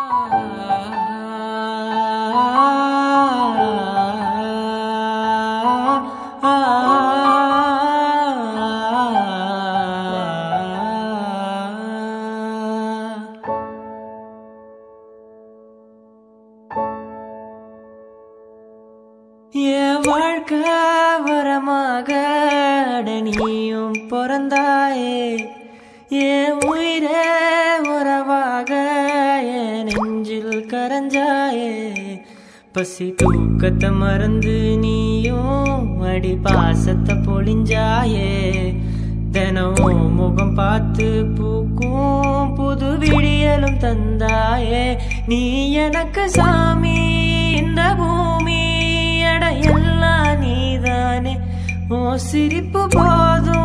என் வாழ்க்கை வரமாக அட நீயும் பிறந்தாயே என் உயிரே உறவாக என் நெஞ்சில் கரைஞ்சாயே பசி தூக்கத்தை மறந்து நீயும் அடி பாசத்தை பொழிஞ்சாயே தினமும் முகம் பார்த்து பூக்கும் புது விடியலும் தந்தாயே நீ எனக்கு சாமி இந்த பூமி அட எல்லாம் நீதானே ஓ சிரிப்பு போதும்